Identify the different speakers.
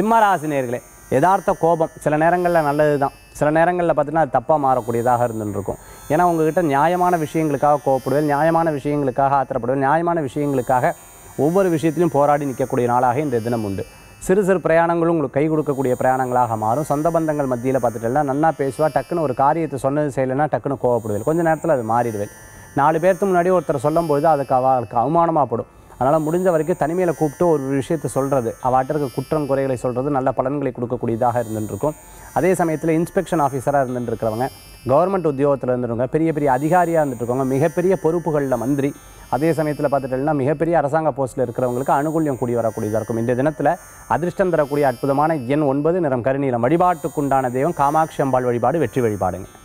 Speaker 1: சிம்மராசினியர்களே யதார்த்த கோபம் சில நேரங்களில் நல்லது தான் சில நேரங்களில் பார்த்தீங்கன்னா அது தப்பாக மாறக்கூடியதாக இருந்துருக்கும் ஏன்னா உங்ககிட்ட நியாயமான விஷயங்களுக்காக கோவப்படுவேன் நியாயமான விஷயங்களுக்காக ஆத்திரப்படுவேன் நியாயமான விஷயங்களுக்காக ஒவ்வொரு விஷயத்திலும் போராடி நிற்கக்கூடிய நாளாக இன்றைய தினம் உண்டு சிறு சிறு பிரயாணங்களும் உங்களுக்கு கை கொடுக்கக்கூடிய பிரயாணங்களாக மாறும் சொந்த பந்தங்கள் மத்தியில் பார்த்துட்டேன்னா நன்னா பேசுவா டக்குன்னு ஒரு காரியத்தை சொன்னது செய்யலைன்னா டக்குன்னு கோவப்படுவேன் கொஞ்ச நேரத்தில் அது மாறிடுவேன் நாலு பேர்த்து முன்னாடி ஒருத்தர் சொல்லும்பொழுது அதுக்கு அவளுக்கு அவமானமாக படும் அதனால் முடிஞ்ச வரைக்கும் தனிமையில் கூப்பிட்டு ஒரு விஷயத்தை சொல்கிறது அவாட்ட இருக்க குற்றம் குறைகளை சொல்கிறது நல்ல பலன்களை கொடுக்கக்கூடியதாக இருந்துருக்கும் அதே சமயத்தில் இன்ஸ்பெக்ஷன் ஆஃபீஸராக இருந்துட்டு இருக்கிறவங்க கவர்மெண்ட் உத்தியோகத்தில் இருந்துருவங்க பெரிய பெரிய அதிகாரியாக இருந்துட்டு இருக்கவங்க மிகப்பெரிய பொறுப்புகளில் மந்திரி அதே சமயத்தில் பார்த்துட்டோம்னா மிகப்பெரிய அரசாங்க போஸ்ட்டில் இருக்கிறவங்களுக்கு அனுகூல்யம் கூடி வரக்கூடியதாக இருக்கும் இந்த தினத்தில் அதிர்ஷ்டம் தரக்கூடிய அற்புதமான எண் ஒன்பது நிறம் கருநீலம் வழிபாட்டுக்குண்டான தெய்வம் காமாட்சி அம்பாள் வழிபாடு வெற்றி வழிபாடுங்க